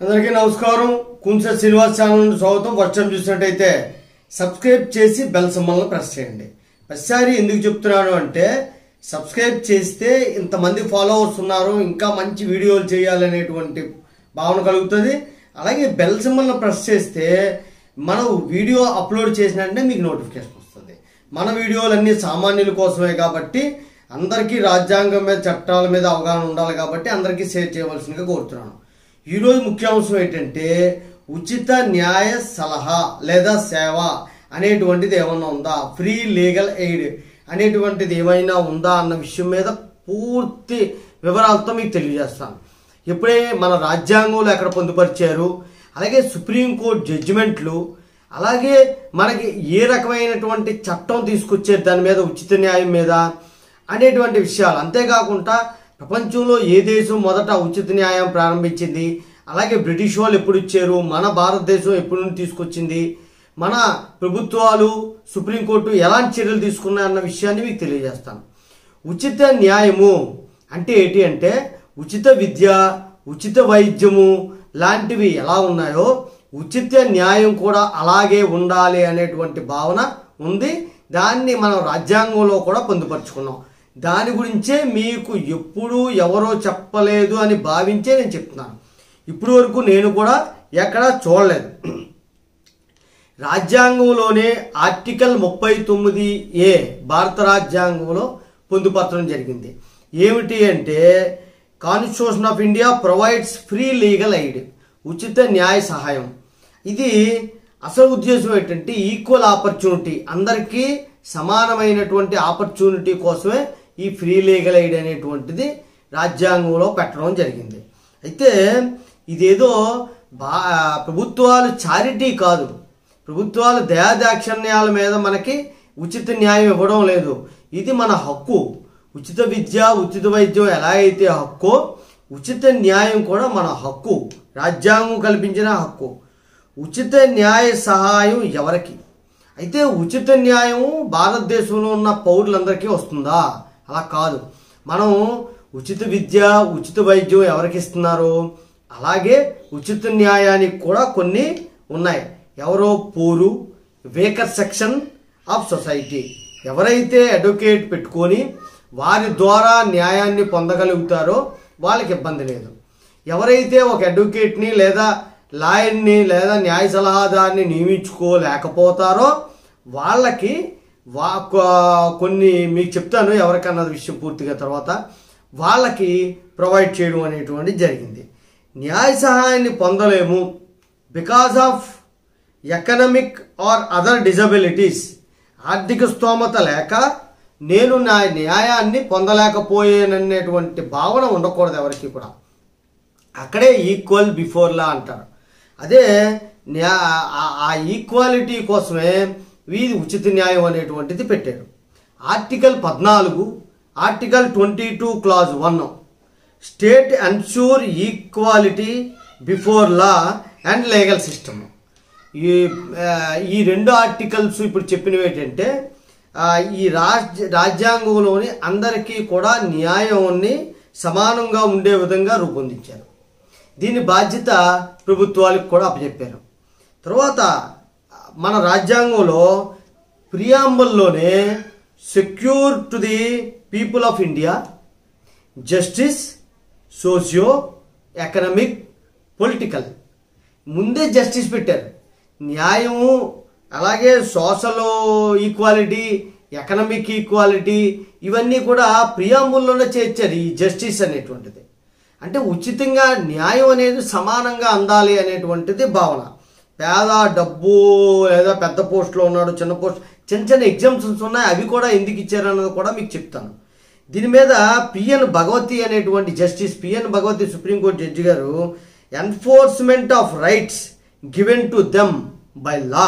అందరికీ నమస్కారం కుంస శ్రీనివాస్ ఛానల్ నుండి స్వాగతం ఫస్ట్ టైం చూసినట్టయితే సబ్స్క్రైబ్ చేసి బెల్ సింబల్ని ప్రెస్ చేయండి ప్రతిసారి ఎందుకు చెప్తున్నాను అంటే సబ్స్క్రైబ్ చేస్తే ఇంతమంది ఫాలోవర్స్ ఉన్నారు ఇంకా మంచి వీడియోలు చేయాలనేటువంటి భావన కలుగుతుంది అలాగే బెల్ సింబల్ని ప్రెస్ చేస్తే మనం వీడియో అప్లోడ్ చేసినట్టే మీకు నోటిఫికేషన్ వస్తుంది మన వీడియోలన్నీ సామాన్యుల కోసమే కాబట్టి అందరికీ రాజ్యాంగం మీద చట్టాల మీద అవగాహన ఉండాలి కాబట్టి అందరికీ షేర్ చేయవలసిందిగా కోరుతున్నాను ఈరోజు ముఖ్యాంశం ఏంటంటే ఉచిత న్యాయ సలహా లేదా సేవ అనేటువంటిది ఏమన్నా ఉందా ఫ్రీ లీగల్ ఎయిడ్ అనేటువంటిది ఏమైనా ఉందా అన్న విషయం మీద పూర్తి వివరాలతో మీకు తెలియజేస్తాను ఇప్పుడే మన రాజ్యాంగంలో ఎక్కడ పొందుపరిచారు అలాగే సుప్రీంకోర్టు జడ్జిమెంట్లు అలాగే మనకి ఏ రకమైనటువంటి చట్టం తీసుకొచ్చారు దాని మీద ఉచిత న్యాయం మీద అనేటువంటి విషయాలు అంతేకాకుండా ప్రపంచంలో ఏ దేశం మొదట ఉచిత న్యాయం ప్రారంభించింది అలాగే బ్రిటిష్ వాళ్ళు ఎప్పుడు ఇచ్చారు మన భారతదేశం ఎప్పుడు నుండి తీసుకొచ్చింది మన ప్రభుత్వాలు సుప్రీంకోర్టు ఎలాంటి చర్యలు తీసుకున్నాయన్న విషయాన్ని మీకు తెలియజేస్తాను ఉచిత న్యాయము అంటే ఏంటి అంటే ఉచిత విద్య ఉచిత వైద్యము లాంటివి ఎలా ఉన్నాయో ఉచిత న్యాయం కూడా అలాగే ఉండాలి అనేటువంటి భావన ఉంది దాన్ని మనం రాజ్యాంగంలో కూడా పొందుపరుచుకున్నాం దాని గురించే మీకు ఎప్పుడూ ఎవరో చెప్పలేదు అని భావించే నేను చెప్తున్నాను ఇప్పుడు వరకు నేను కూడా ఎక్కడా చూడలేదు రాజ్యాంగంలోనే ఆర్టికల్ ముప్పై తొమ్మిది ఏ భారత రాజ్యాంగంలో పొందుపరచడం జరిగింది ఏమిటి అంటే constitution of India provides free legal aid ఉచిత న్యాయ సహాయం ఇది అసలు ఉద్దేశం ఏంటంటే ఈక్వల్ ఆపర్చునిటీ అందరికీ సమానమైనటువంటి ఆపర్చునిటీ కోసమే ఈ ఫ్రీ లీగల్ ఎయిడ్ అనేటువంటిది రాజ్యాంగంలో పెట్టడం జరిగింది అయితే ఇదేదో బా ప్రభుత్వాలు చారిటీ కాదు ప్రభుత్వాలు దయాదాక్షిణ్యాల మీద మనకి ఉచిత న్యాయం ఇవ్వడం లేదు ఇది మన హక్కు ఉచిత విద్య ఉచిత వైద్యం ఎలా అయితే హక్కో ఉచిత న్యాయం కూడా మన హక్కు రాజ్యాంగం కల్పించిన హక్కు ఉచిత న్యాయ సహాయం ఎవరికి అయితే ఉచిత న్యాయం భారతదేశంలో ఉన్న పౌరులందరికీ వస్తుందా అలా కాదు మనం ఉచిత విద్య ఉచిత వైద్యం ఎవరికి ఇస్తున్నారు అలాగే ఉచిత న్యాయానికి కూడా కొన్ని ఉన్నాయి ఎవరో poor weaker section of society ఎవరైతే అడ్వకేట్ పెట్టుకొని వారి ద్వారా న్యాయాన్ని పొందగలుగుతారో వాళ్ళకి ఇబ్బంది లేదు ఎవరైతే ఒక అడ్వకేట్ని లేదా లాయర్ని లేదా న్యాయ సలహాదారుని నియమించుకోలేకపోతారో వాళ్ళకి వా కొ- కొన్ని మీకు చెప్తాను ఎవరికన్నా విషయం పూర్తిగా తర్వాత వాళ్ళకి ప్రొవైడ్ చేయడం అనేటువంటి జరిగింది న్యాయ సహాయాన్ని పొందలేము because of economic or other disabilities ఆర్థిక స్తోమత లేక నేను నా న్యాయాన్ని పొందలేకపోయాననేటువంటి భావన ఉండకూడదు ఎవరికి కూడా అక్కడే ఈక్వల్ బిఫోర్ లా అంటారు అదే న్యా ఆ- ఆ ఈక్వాలిటీ కోసమే వీధి ఉచిత న్యాయం అనేటువంటిది పెట్టారు ఆర్టికల్ పద్నాలుగు article twenty two clause one state ensure equality before law and legal system ఈ ఆ, ఈ రెండు ఆర్టికల్స్ ఇప్పుడు చెప్పినవి ఏంటంటే ఆ, ఈ రాజ్ రాజ్యాంగంలోని అందరికీ కూడా న్యాయాన్ని సమానంగా ఉండే విధంగా రూపొందించారు దీని బాధ్యత ప్రభుత్వాలకు కూడా అప్పచెప్పారు తర్వాత మన రాజ్యాంగంలో ప్రియాంబుల్లోనే secure to the people of India justice socio economic political ముందే జస్టిస్ పెట్టారు న్యాయము అలాగే సోషల్ ఈక్వాలిటీ ఎకనమిక్ ఈక్వాలిటీ ఇవన్నీ కూడా ప్రియాంబుల్లోనే చేర్చారు ఈ జస్టిస్ అనేటువంటిది అంటే ఉచితంగా న్యాయం అనేది సమానంగా అందాలి అనేటువంటిది భావన పేద డబ్బు లేదా పెద్ద పోస్ట్లో ఉన్నాడు చిన్న పోస్ట్ చిన్న చిన్న ఎగ్జామ్షన్స్ ఉన్నాయి అవి కూడా ఎందుకు ఇచ్చారన్నది కూడా మీకు చెప్తాను దీని మీద పిఎన్ భగవతి అనేటువంటి justice P N Bhagwati supreme court judge గారు enforcement of rights given to them by law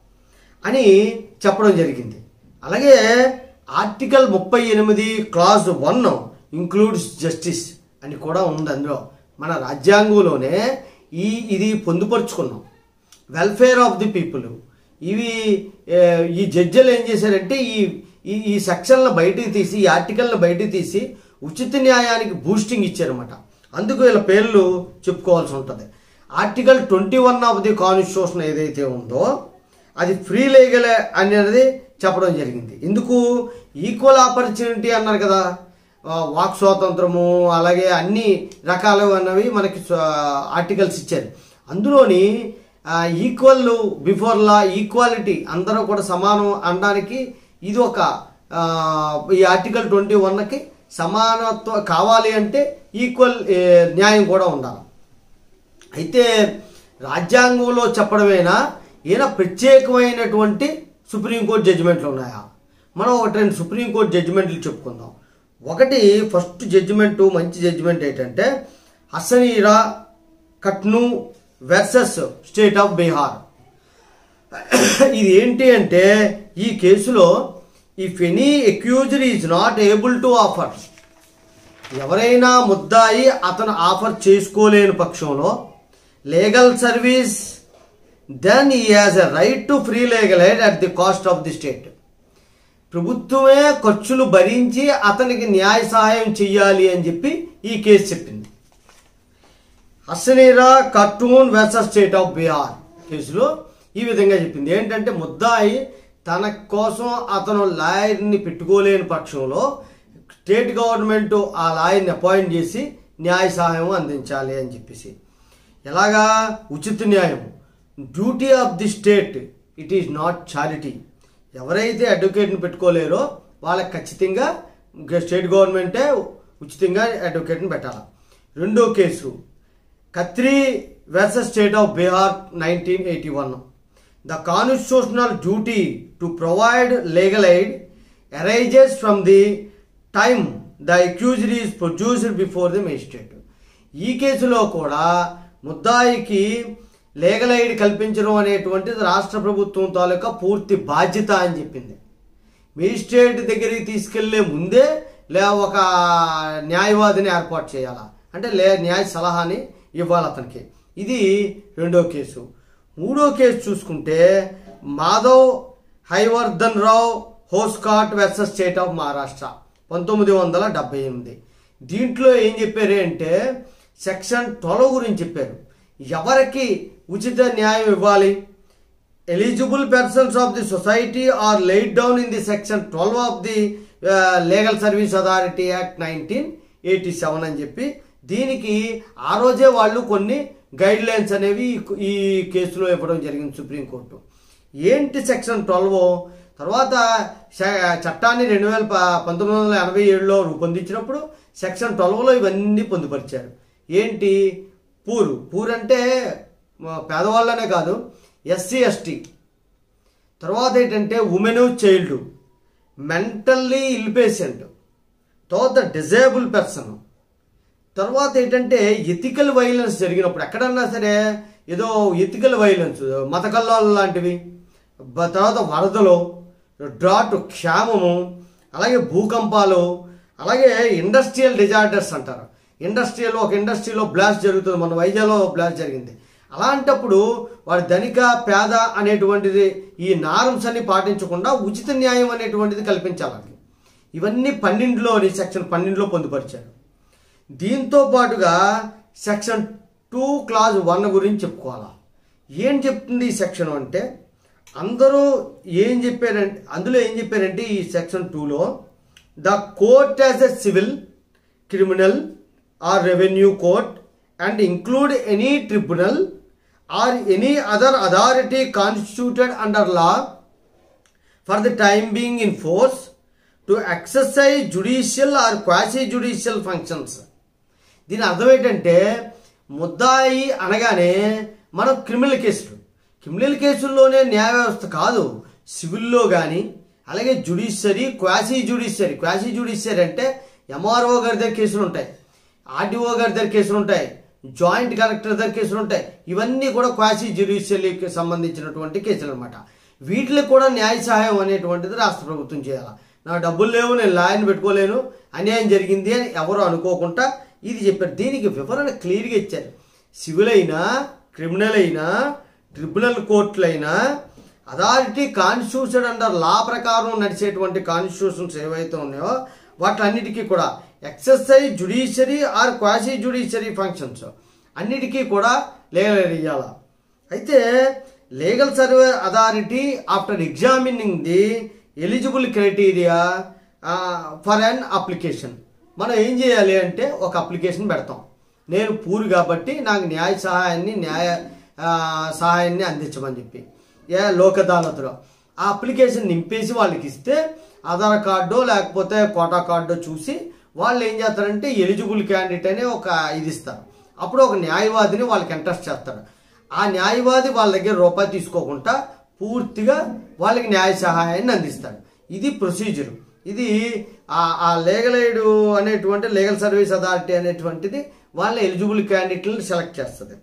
అని చెప్పడం జరిగింది అలాగే ఆర్టికల్ ముప్పై ఎనిమిది క్లాజ్ వన్ ఇంక్లూడ్స్ జస్టిస్ అని కూడా ఉంది అందులో మన రాజ్యాంగంలోనే ఈ ఇది పొందుపరుచుకున్నాం వెల్ఫేర్ ఆఫ్ ది పీపుల్ ఇవి ఏ, ఈ జడ్జిలు ఏం చేశారంటే ఈ ఈ ఈ సెక్షన్లను బయటికి తీసి ఈ ఆర్టికల్ని బయటికి తీసి ఉచిత న్యాయానికి బూస్టింగ్ ఇచ్చారన్నమాట అందుకు వీళ్ళ పేర్లు చెప్పుకోవాల్సి ఉంటుంది article twenty one of the constitution ఏదైతే ఉందో అది ఫ్రీ లీగల్ అనేది చెప్పడం జరిగింది ఎందుకు ఈక్వల్ ఆపర్చునిటీ అన్నారు కదా ఆ, వాక్ స్వాతంత్రము అలాగే అన్ని రకాలు అన్నవి మనకి స్వ- ఆర్టికల్స్ ఇచ్చారు అందులోని ఈక్వల్ బిఫోర్ లా ఈక్వాలిటీ అందరూ కూడా సమానం అనడానికి ఇది ఒక ఆ, ఈ ఆర్టికల్ ట్వంటీ వన్కి సమానత్వం కావాలి అంటే ఈక్వల్ ఏ, న్యాయం కూడా ఉండాలి అయితే రాజ్యాంగంలో చెప్పడమేనా ఈయన ప్రత్యేకమైనటువంటి సుప్రీంకోర్టు జడ్జిమెంట్లు ఉన్నాయా మనం ఒకటి రెండు సుప్రీంకోర్టు జడ్జిమెంట్లు చెప్పుకుందాం ఒకటి ఫస్ట్ జడ్జిమెంట్ మంచి జడ్జిమెంట్ ఏంటంటే Hussainara Khatoon versus state of Bihar ఇది ఏంటి అంటే ఈ కేసులో if any accuser is not able to offer ఎవరైనా ముద్దాయి అతను ఆఫర్ చేసుకోలేని పక్షంలో legal service then he has a right to free legal aid at the cost of the state ప్రభుత్వమే ఖర్చులు భరించి అతనికి న్యాయ సహాయం చెయ్యాలి అని చెప్పి ఈ కేసు చెప్పింది Hussainara Khatoon versus state of Bihar కేసులో ఈ విధంగా చెప్పింది ఏంటంటే ముద్దాయి తన కోసం అతను లాయర్ని పెట్టుకోలేని పక్షంలో స్టేట్ గవర్నమెంట్ ఆ లాయర్ని అపాయింట్ చేసి న్యాయ సహాయం అందించాలి అని చెప్పేసి ఎలాగా ఉచిత న్యాయం duty of the state it is not charity ఎవరైతే అడ్వకేట్ని పెట్టుకోలేరో వాళ్ళకి ఖచ్చితంగా స్టేట్ గవర్నమెంటే ఉచితంగా అడ్వకేట్ని పెట్టాలి రెండో కేసు Khatri versus state of Bihar nineteen eighty one the constitutional duty to provide legal aid arises from the time the accused is produced before the magistrate ఈ కేసులో కూడా ముద్దాయికి లీగల్ ఎయిడ్ కల్పించడం అనేటువంటిది రాష్ట్ర ప్రభుత్వం తాలూకా పూర్తి బాధ్యత అని చెప్పింది మేజిస్ట్రేట్ దగ్గరికి తీసుకెళ్లే ముందే లే ఒక న్యాయవాదిని ఏర్పాటు చేయాలా అంటే లే న్యాయ సలహాని ఇవ్వాలి అతనికి ఇది రెండో కేసు మూడో కేసు చూసుకుంటే Madhav Haivardhan Rao Hoskot versus state of Maharashtra పంతొమ్మిది వందల డెబ్బై ఎనిమిది దీంట్లో ఏం చెప్పారు అంటే సెక్షన్ ట్వెల్వ్ గురించి చెప్పారు ఎవరికి ఉచిత న్యాయం ఇవ్వాలి eligible persons of the society are laid down in the section twelve of the legal service authority act nineteen eighty seven అని చెప్పి దీనికి ఆ రోజే వాళ్ళు కొన్ని గైడ్ లైన్స్ అనేవి ఈ- ఈ కేసులో ఇవ్వడం జరిగింది సుప్రీంకోర్టు ఏంటి సెక్షన్ ట్వెల్వ్ తర్వాత శ- చట్టాన్ని రెండు వేల ప- పంతొమ్మిది వందల ఎనభై ఏడులో రూపొందించినప్పుడు సెక్షన్ ట్వెల్వ్లో ఇవన్నీ పొందుపరిచారు ఏంటి పూర్ పూర్ అంటే ఆ, పేదవాళ్ళనే కాదు ఎస్సీ ఎస్టీ తర్వాత ఏంటంటే women child mentally ill patient తర్వాత డిజేబుల్ పర్సన్ తర్వాత ఏంటంటే ఎథికల్ వైలెన్స్ జరిగినప్పుడు ఎక్కడన్నా సరే ఏదో ఎథికల్ వైలెన్స్ మత కల్లాలు లాంటివి బ- తర్వాత వరదలు డ్రాట్ క్షామము అలాగే భూకంపాలు అలాగే ఇండస్ట్రియల్ డిజార్డర్స్ అంటారు ఇండస్ట్రియల్ ఒక ఇండస్ట్రీలో బ్లాస్ట్ జరుగుతుంది మన వైజాగ్లో బ్లాస్ట్ జరిగింది అలాంటప్పుడు వాడి ధనిక పేద అనేటువంటిది ఈ నారమ్స్ అన్ని పాటించకుండా ఉచిత న్యాయం అనేటువంటిది కల్పించాలి ఇవన్నీ పన్నెండులోని సెక్షన్ పన్నెండులో పొందుపరిచారు దీంతో పాటుగా సెక్షన్ టూ క్లాజ్ వన్ గురించి చెప్పుకోవాలా ఏం చెప్తుంది ఈ సెక్షన్ అంటే అందరూ ఏం చెప్పారంటే అందులో ఏం చెప్పారంటే ఈ సెక్షన్ టూలో the court as a civil criminal or revenue court and include any tribunal or any other authority constituted under law for the time being in force to exercise judicial or quasi judicial functions దీని అర్థం ఏంటంటే ముద్దాయి అనగానే మనం criminal కేసులు criminal కేసుల్లోనే న్యాయ వ్యవస్థ కాదు సివిల్లో కానీ అలాగే judiciary quasi judiciary quasi judiciary అంటే ఎంఆర్ఓ గారి దగ్గర కేసులు ఉంటాయి ఆర్డీఓ గారి దగ్గర కేసులు ఉంటాయి జాయింట్ కలెక్టర్ దగ్గర కేసులు ఉంటాయి ఇవన్నీ కూడా క్వాసీ జ్యుడిషియరీకి సంబంధించినటువంటి కేసులు అనమాట వీటికి కూడా న్యాయ సహాయం అనేటువంటిది రాష్ట్ర ప్రభుత్వం చేయాలి నా డబ్బులు లేవు నేను లాయర్ని పెట్టుకోలేను అన్యాయం జరిగింది అని ఎవరు అనుకోకుండా ఇది చెప్పారు దీనికి వివరణ క్లియర్గా ఇచ్చారు సివిల్ అయినా క్రిమినల్ అయినా ట్రిబ్యునల్ కోర్టులైనా అథారిటీ కాన్స్టిట్యూషన్ అండర్ లా ప్రకారం నడిచేటువంటి కాన్స్టిట్యూషన్స్ ఏవైతే ఉన్నాయో వాటన్నిటికీ కూడా exercise judiciary or quasi judiciary functions అన్నిటికీ కూడా లీగల్ ఎయిడ్ ఇవ్వాలా అయితే legal service authority after examining the eligible criteria for an application మనం ఏం చేయాలి అంటే ఒక అప్లికేషన్ పెడతాం నేను పూర్ కాబట్టి నాకు న్యాయ సహాయాన్ని న్యాయ ఆ, సహాయాన్ని అందించమని చెప్పి ఏ లోక్ అదాలత్లో ఆ అప్లికేషన్ నింపేసి వాళ్ళకి ఇస్తే ఆధార్ కార్డు లేకపోతే కోటా కార్డు చూసి వాళ్ళు ఏం చేస్తారంటే ఎలిజిబుల్ క్యాండిడేట్ అని ఒక ఇది ఇస్తారు అప్పుడు ఒక న్యాయవాదిని వాళ్ళకి ఇంట్రెస్ట్ చేస్తారు ఆ న్యాయవాది వాళ్ళ దగ్గర రూపాయి తీసుకోకుండా పూర్తిగా వాళ్ళకి న్యాయ సహాయాన్ని అందిస్తాడు ఇది ప్రొసీజర్ ఇది ఆ- ఆ లీగల్ ఎయిడ్ అనేటువంటి లీగల్ సర్వీస్ అథారిటీ అనేటువంటిది వాళ్ళ ఎలిజిబుల్ క్యాండిడేట్లను సెలెక్ట్ చేస్తుంది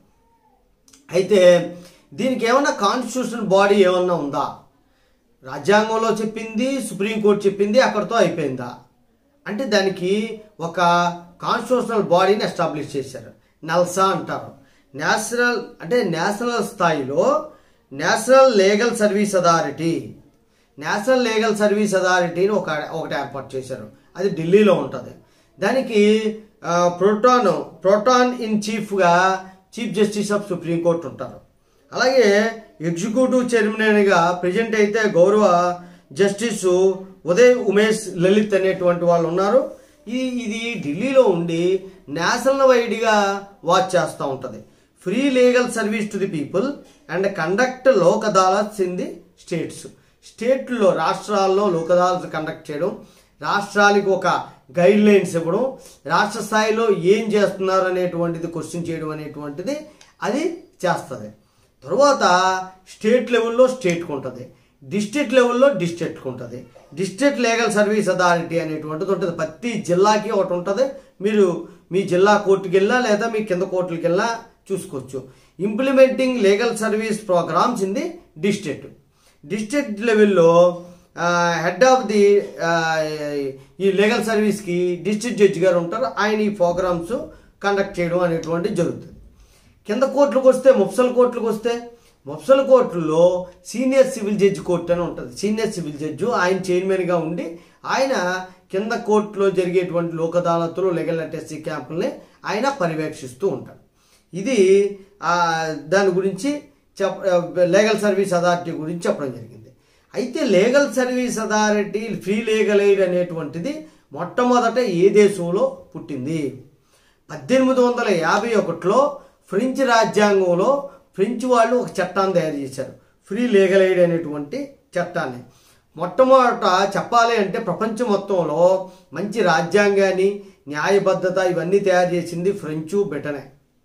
అయితే దీనికి ఏమన్నా కాన్స్టిట్యూషన్ బాడీ ఏమన్నా ఉందా రాజ్యాంగంలో చెప్పింది సుప్రీంకోర్టు చెప్పింది అక్కడితో అయిపోయిందా అంటే దానికి ఒక కాన్స్టిట్యూషనల్ బాడీని ఎస్టాబ్లిష్ చేశారు నల్సా అంటారు నేషనల్ అంటే నేషనల్ స్థాయిలో national legal service authority national legal service అథారిటీని ఒక ఒకటి ఏర్పాటు చేశారు అది ఢిల్లీలో ఉంటుంది దానికి ఆ, ప్రోటాన్ ప్రోటాన్ ఇన్ చీఫ్గా chief justice of supreme court ఉంటారు అలాగే ఎగ్జిక్యూటివ్ చైర్మన్గా ప్రజెంట్ అయితే గౌరవ జస్టిస్ ఉదయ్ ఉమేష్ లలిత్ అనేటువంటి వాళ్ళు ఉన్నారు ఇది ఇది ఢిల్లీలో ఉండి నేషనల్ వైడ్గా వాచ్ చేస్తూ ఉంటుంది free legal service to the people and conduct Lok Adalats in the states స్టేట్లో రాష్ట్రాల్లో లోక్ అదాలత్ కండక్ట్ చేయడం రాష్ట్రాలకు ఒక గైడ్ లైన్స్ ఇవ్వడం రాష్ట్ర స్థాయిలో ఏం చేస్తున్నారు అనేటువంటిది క్వశ్చన్ చేయడం అనేటువంటిది అది చేస్తుంది తర్వాత స్టేట్ లెవెల్లో స్టేట్కి ఉంటుంది డిస్ట్రిక్ట్ లెవెల్లో డిస్ట్రిక్ట్కి ఉంటుంది డిస్ట్రిక్ట్ లీగల్ సర్వీస్ అథారిటీ అనేటువంటిది ఉంటుంది ప్రతి జిల్లాకి ఒకటి ఉంటుంది మీరు మీ జిల్లా కోర్టుకి వెళ్ళినా లేదా మీ కింద కోర్టులకి వెళ్ళినా చూసుకోవచ్చు implementing legal service programmes in the district district లెవెల్లో హెడ్ ఆఫ్ ది ఈ లీగల్ సర్వీస్కి డిస్ట్రిక్ట్ జడ్జి గారు ఉంటారు ఆయన ఈ ప్రోగ్రామ్స్ కండక్ట్ చేయడం అనేటువంటిది జరుగుతుంది కింద కోర్టులకు వస్తే ముఫ్సల్ కోర్టులకు వస్తే ముఫ్సల్ కోర్టుల్లో సీనియర్ సివిల్ జడ్జి కోర్టు అని ఉంటుంది సీనియర్ సివిల్ జడ్జి ఆయన చైర్మన్గా ఉండి ఆయన కింద కోర్టులో జరిగేటువంటి లోక్ అదాలతులు లీగల్ అటెస్టీ క్యాంపుల్ని ఆయన పర్యవేక్షిస్తూ ఉంటాడు ఇది ఆ, దాని గురించి చెప్ లీగల్ సర్వీస్ అథారిటీ గురించి చెప్పడం జరిగింది అయితే legal service authority free legal aid అనేటువంటిది మొట్టమొదట ఏ దేశంలో పుట్టింది పద్దెనిమిది వందల యాభై ఒకటిలో ఫ్రెంచ్ రాజ్యాంగంలో ఫ్రెంచ్ వాళ్ళు ఒక చట్టాన్ని తయారు చేశారు ఫ్రీ లీగల్ ఎయిడ్ అనేటువంటి చట్టాన్ని మొట్టమొదట చెప్పాలి అంటే ప్రపంచం మొత్తంలో మంచి రాజ్యాంగాన్ని న్యాయబద్ధత ఇవన్నీ తయారు చేసింది ఫ్రెంచు బ్రిటనే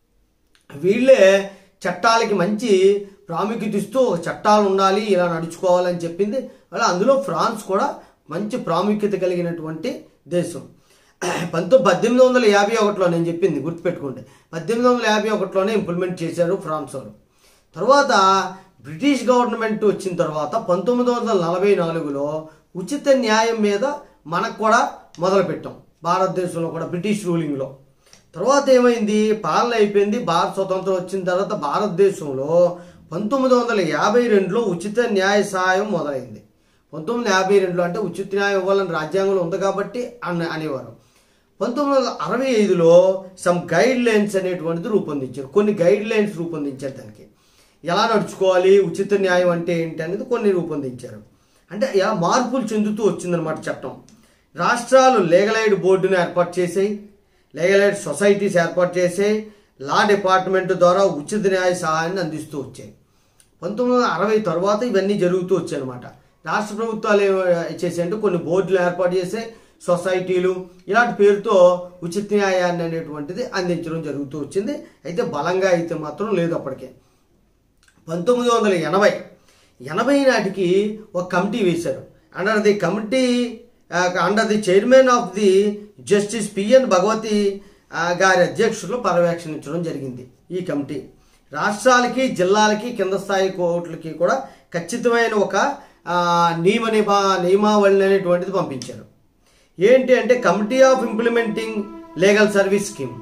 వీళ్ళే చట్టాలకి మంచి ప్రాముఖ్యత ఇస్తూ ఒక చట్టాలు ఉండాలి ఇలా నడుచుకోవాలని చెప్పింది అలా అందులో ఫ్రాన్స్ కూడా మంచి ప్రాముఖ్యత కలిగినటువంటి దేశం పంతొమ్మిది పద్దెనిమిది వందల యాభై ఒకటిలో నేను చెప్పింది గుర్తుపెట్టుకోండి పద్దెనిమిది వందల యాభై ఒకటిలోనే ఇంప్లిమెంట్ చేశారు ఫ్రాన్స్ వాళ్ళు తర్వాత బ్రిటిష్ గవర్నమెంట్ వచ్చిన తర్వాత పంతొమ్మిది వందల నలభై నాలుగులో ఉచిత న్యాయం మీద మనకు కూడా మొదలుపెట్టాం భారతదేశంలో కూడా బ్రిటిష్ రూలింగ్లో తర్వాత ఏమైంది పాలన అయిపోయింది భారత స్వతంత్రం వచ్చిన తర్వాత భారతదేశంలో పంతొమ్మిది వందల యాభై రెండులో ఉచిత న్యాయ సహాయం మొదలైంది పంతొమ్మిది వందల యాభై రెండులో అంటే ఉచిత న్యాయం ఇవ్వాలని రాజ్యాంగంలో ఉంది కాబట్టి అన్న అనేవారు పంతొమ్మిది వందల అరవై ఐదులో సమ్ గైడ్ లైన్స్ అనేటువంటిది రూపొందించారు కొన్ని గైడ్ లైన్స్ రూపొందించారు దానికి ఎలా నడుచుకోవాలి ఉచిత న్యాయం అంటే ఏంటి అనేది కొన్ని రూపొందించారు అంటే ఇలా మార్పులు చెందుతూ వచ్చిందనమాట చట్టం రాష్ట్రాలు లీగల్ ఎయిడ్ బోర్డును ఏర్పాటు చేసాయి లీగల్ ఎయిడ్ సొసైటీస్ ఏర్పాటు చేసాయి లా డిపార్ట్మెంట్ ద్వారా ఉచిత న్యాయ సహాయాన్ని అందిస్తూ వచ్చాయి పంతొమ్మిది వందల అరవై తర్వాత ఇవన్నీ జరుగుతూ వచ్చాయి అనమాట రాష్ట్ర ప్రభుత్వాలు ఏం చేసాయంటే కొన్ని బోర్డులు ఏర్పాటు చేసే సొసైటీలు ఇలాంటి పేరుతో ఉచిత న్యాయాన్ని అనేటువంటిది అందించడం జరుగుతూ వచ్చింది అయితే బలంగా అయితే మాత్రం లేదు అప్పటికే పంతొమ్మిది వందల ఎనభై ఎనభై నాటికి ఒక కమిటీ వేశారు under the committee under the chairman of the justice P N Bhagwati ఆ, గారి అధ్యక్షులు పర్యవేక్షణించడం జరిగింది ఈ కమిటీ రాష్ట్రాలకి జిల్లాలకి కింద స్థాయి కోర్టులకి కూడా ఖచ్చితమైన ఒక ఆ, నియమ నిబా నియమావళి అనేటువంటిది పంపించారు ఏంటి అంటే committee of implementing legal service scheme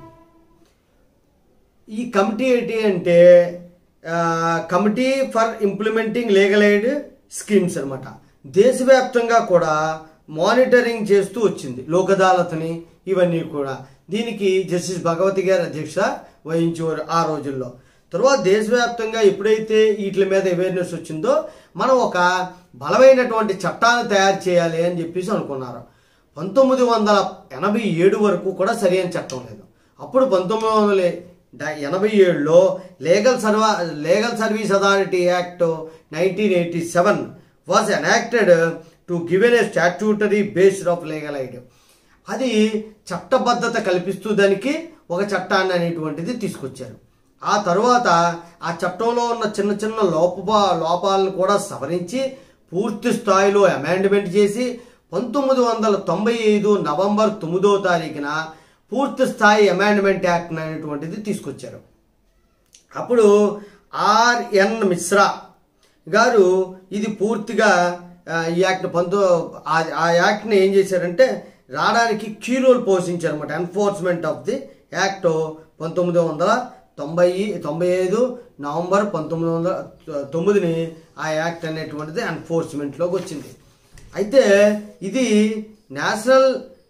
ఈ కమిటీ ఏంటి అంటే committee for implementing legal aid schemes అనమాట దేశవ్యాప్తంగా కూడా మానిటరింగ్ చేస్తూ వచ్చింది లోక్ అదాలత్ని ఇవన్నీ కూడా దీనికి జస్టిస్ భగవతి గారు అధ్యక్ష వహించేవారు ఆ రోజుల్లో తర్వాత దేశవ్యాప్తంగా ఎప్పుడైతే వీటి మీద అవేర్నెస్ వచ్చిందో మనం ఒక బలమైనటువంటి చట్టాన్ని తయారు చేయాలి అని చెప్పేసి అనుకున్నారు పంతొమ్మిది వందల ఎనభై ఏడు వరకు కూడా సరైన చట్టం లేదు అప్పుడు పంతొమ్మిది వందల డ- ఎనభై ఏడులో లీగల్ సర్వా legal service authority act nineteen eighty seven was enacted to given a statutory based of legal aid అది చట్టబద్ధత కల్పిస్తూ దానికి ఒక చట్టాన్ని అనేటువంటిది తీసుకొచ్చారు ఆ తరువాత ఆ చట్టంలో ఉన్న చిన్న చిన్న లోప లోపాలను కూడా సవరించి పూర్తి స్థాయిలో అమెండ్మెంట్ చేసి పంతొమ్మిది వందల తొంభై ఐదు నవంబర్ తొమ్మిదో తారీఖున పూర్తి స్థాయి అమెండ్మెంట్ యాక్ట్ అనేటువంటిది తీసుకొచ్చారు అప్పుడు ఆర్ఎన్ మిశ్రా గారు ఇది పూర్తిగా ఆ, ఈ యాక్ట్ పంతో ఆ- ఆ యాక్ట్ని ఏం చేశారంటే రావడానికి కీ రోల్ పోషించారు అనమాట ఎన్ఫోర్స్మెంట్ ఆఫ్ ది యాక్ట్ పంతొమ్మిది వందల తొంభై తొంభై ఐదు నవంబర్ పంతొమ్మిది వందల తొమ్మిదిని ఆ యాక్ట్ అనేటువంటిది ఎన్ఫోర్స్మెంట్లోకి వచ్చింది అయితే ఇది national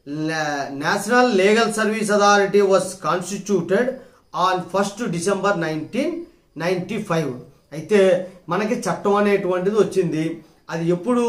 national legal service authority was constituted on first December nineteen ninety five అయితే మనకి చట్టం అనేటువంటిది వచ్చింది అది ఎప్పుడు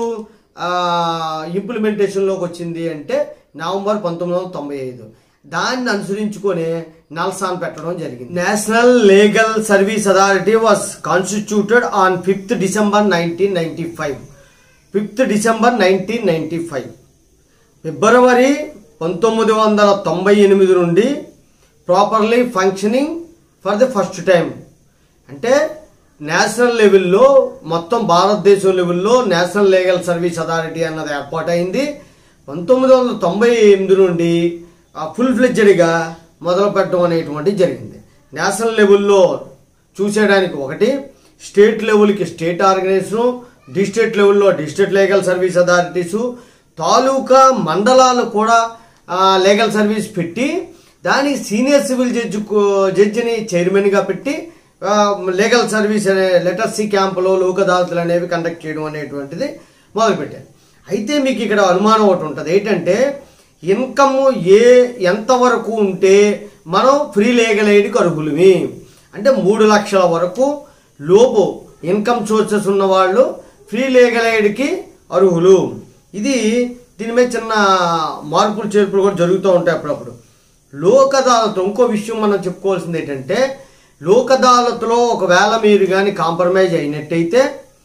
ఇంప్లిమెంటేషన్లోకి వచ్చింది అంటే నవంబర్ పంతొమ్మిది వందల తొంభై ఐదు దాన్ని అనుసరించుకొని నల్సాన్ పెట్టడం జరిగింది national legal service authority was constituted on fifth December nineteen ninety five fifth December nineteen ninety five ఫిబ్రవరి పంతొమ్మిది వందల తొంభై ఎనిమిది నుండి properly functioning for the first time అంటే నేషనల్ లెవెల్లో మొత్తం భారతదేశం లెవెల్లో నేషనల్ లీగల్ సర్వీస్ అథారిటీ అన్నది ఏర్పాటైంది పంతొమ్మిది వందల తొంభై ఎనిమిది నుండి ఫుల్ ఫ్లెడ్జెడ్గా మొదలు పెట్టడం అనేటువంటిది జరిగింది నేషనల్ లెవెల్లో చూసేయడానికి ఒకటి స్టేట్ లెవెల్కి స్టేట్ ఆర్గనైజేషను డిస్ట్రిక్ట్ లెవెల్లో district legal service authorities taluka మండలాలు కూడా ఆ, లీగల్ సర్వీస్ పెట్టి దానికి సీనియర్ సివిల్ జడ్జి జడ్జిని చైర్మన్గా పెట్టి ఆ, లీగల్ సర్వీస్ అనే లెటర్ సి క్యాంపులో లోక్ అదాలతులు అనేవి కండక్ట్ చేయడం అనేటువంటిది మొదలుపెట్టారు అయితే మీకు ఇక్కడ అనుమానం ఒకటి ఉంటుంది ఏంటంటే ఇన్కమ్ ఏ ఎంతవరకు ఉంటే మనం ఫ్రీ లీగల్ ఎయిడ్కి అర్హులమి అంటే మూడు లక్షల వరకు లోపు ఇన్కమ్ సోర్సెస్ ఉన్న వాళ్ళు ఫ్రీ లీగల్ ఎయిడ్కి అర్హులు ఇది దీని మీద చిన్న మార్పులు చేర్పులు కూడా జరుగుతూ ఉంటాయి అప్పుడప్పుడు లోక్ అదాలత్ ఇంకో విషయం మనం చెప్పుకోవాల్సింది ఏంటంటే లోక్ అదాలత్లో ఒకవేళ మీరు కానీ కాంప్రమైజ్ అయినట్టయితే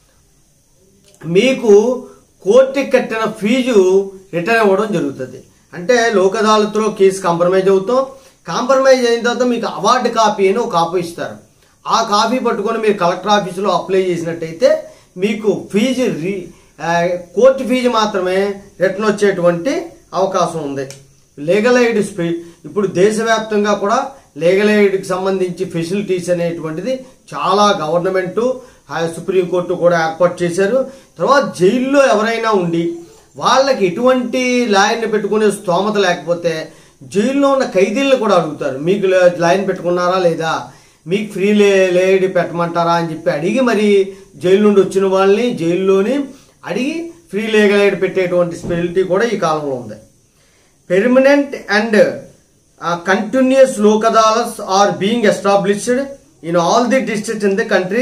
మీకు కోర్టుకి కట్టిన ఫీజు రిటర్న్ ఇవ్వడం జరుగుతుంది అంటే లోక్ అదాలత్లో కేసు కాంప్రమైజ్ అవుతాం కాంప్రమైజ్ అయిన తర్వాత మీకు అవార్డు కాపీ అని ఒక కాపీ ఇస్తారు ఆ కాపీ పట్టుకొని మీరు కలెక్టర్ ఆఫీసులో అప్లై చేసినట్టయితే మీకు ఫీజు రీ ఆ, కోర్టు ఫీజు మాత్రమే రిటర్న్ వచ్చేటువంటి అవకాశం ఉంది లీగల్ ఎయిడ్ స్పీ ఇప్పుడు దేశవ్యాప్తంగా కూడా లీగల్ ఎయిడ్కి సంబంధించి ఫెసిలిటీస్ అనేటువంటిది చాలా గవర్నమెంటు ఆ సుప్రీంకోర్టు కూడా ఏర్పాటు చేశారు తర్వాత జైల్లో ఎవరైనా ఉండి వాళ్ళకి ఎటువంటి లాయర్ని పెట్టుకునే స్తోమత లేకపోతే జైల్లో ఉన్న ఖైదీలను కూడా అడుగుతారు మీకు లా- లాయర్ని పెట్టుకున్నారా లేదా మీకు ఫ్రీ లే లేడీ పెట్టమంటారా అని చెప్పి అడిగి మరి జైలు నుండి వచ్చిన వాళ్ళని జైల్లోని అడిగి ఫ్రీ లీగల్ ఎయిడ్ పెట్టేటువంటి స్పెషాలిటీ కూడా ఈ కాలంలో ఉంది permanent and continuous Lok Adalats are being established in all the districts in the country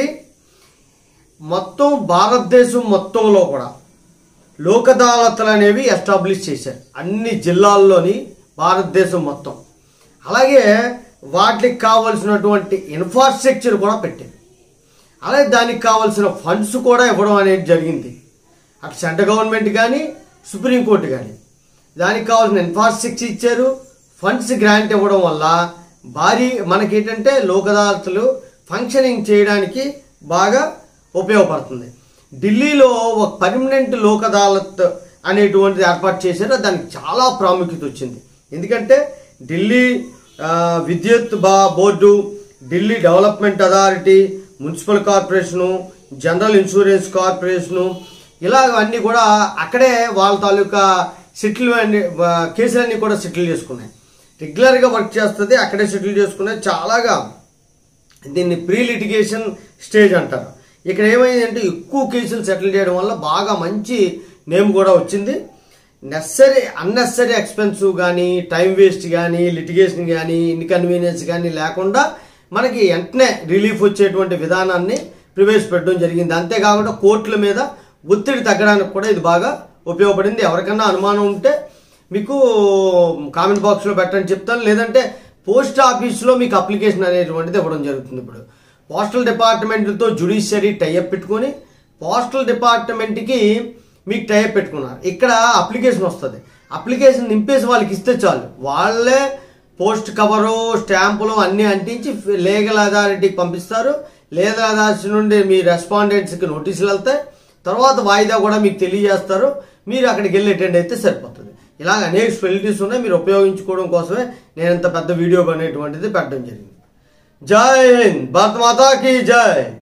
మొత్తం భారతదేశం మొత్తంలో కూడా లోక్ అదాలత్లు అనేవి ఎస్టాబ్లిష్ చేశారు అన్ని జిల్లాల్లోని భారతదేశం మొత్తం అలాగే వాటికి కావలసినటువంటి ఇన్ఫ్రాస్ట్రక్చర్ కూడా పెట్టారు అలాగే దానికి కావాల్సిన ఫండ్స్ కూడా ఇవ్వడం అనేది జరిగింది అటు సెంట్రల్ గవర్నమెంట్ కానీ సుప్రీంకోర్టు కానీ దానికి కావాల్సిన ఇన్ఫ్రాస్ట్రక్చర్ ఇచ్చారు ఫండ్స్ గ్రాంట్ ఇవ్వడం వల్ల భారీ మనకేంటంటే లోక్ అదాలత్లు ఫంక్షనింగ్ చేయడానికి బాగా ఉపయోగపడుతుంది ఢిల్లీలో ఒక పర్మనెంట్ లోక్ అదాలత్ అనేటువంటిది ఏర్పాటు చేశారు దానికి చాలా ప్రాముఖ్యత వచ్చింది ఎందుకంటే ఢిల్లీ ఆ, విద్యుత్ బా board Delhi development authority municipal corporation general insurance corporation ఇలాగ అన్నీ కూడా అక్కడే వాళ్ళ తాలూకా సెటిల్మెంట్ కేసులన్నీ కూడా సెటిల్ చేసుకున్నాయి రెగ్యులర్గా వర్క్ చేస్తుంది అక్కడే సెటిల్ చేసుకున్నాయి చాలాగా దీన్ని ప్రీ లిటిగేషన్ స్టేజ్ అంటారు ఇక్కడ ఏమైందంటే ఎక్కువ కేసులు సెటిల్ చేయడం వల్ల బాగా మంచి నేమ్ కూడా వచ్చింది నెసరీ అన్నెసరీ ఎక్స్పెన్సివ్ కానీ టైం వేస్ట్ కానీ లిటిగేషన్ కానీ ఇన్కన్వీనియన్స్ కానీ లేకుండా మనకి వెంటనే రిలీఫ్ వచ్చేటువంటి విధానాన్ని ప్రవేశపెట్టడం జరిగింది అంతేకాకుండా కోర్టుల మీద ఒత్తిడి తగ్గడానికి కూడా ఇది బాగా ఉపయోగపడింది ఎవరికన్నా అనుమానం ఉంటే మీకు కామెంట్ బాక్స్లో పెట్టని చెప్తాను లేదంటే పోస్ట్ ఆఫీస్లో మీకు అప్లికేషన్ అనేటువంటిది ఇవ్వడం జరుగుతుంది ఇప్పుడు పోస్టల్ డిపార్ట్మెంట్తో జుడిషియరీ టైఅప్ పెట్టుకొని పోస్టల్ డిపార్ట్మెంట్కి మీకు టైప్ పెట్టుకున్నారు ఇక్కడ అప్లికేషన్ వస్తుంది అప్లికేషన్ నింపేసి వాళ్ళకి ఇస్తే చాలు వాళ్ళే పోస్ట్ కవరు స్టాంపులు అన్నీ అంటించి లీగల్ అథారిటీకి పంపిస్తారు లీగల్ అథారిటీ నుండి మీ రెస్పాండెంట్స్కి నోటీసులు వెళ్తాయి తర్వాత వాయిదా కూడా మీకు తెలియజేస్తారు మీరు అక్కడికి వెళ్ళి అటెండ్ అయితే సరిపోతుంది ఇలాగ అనేక ఫెసిలిటీస్ ఉన్నాయి మీరు ఉపయోగించుకోవడం కోసమే నేను ఇంత పెద్ద వీడియో అనేటువంటిది పెట్టడం జరిగింది జై హింద్ భారత మాతా కీ జై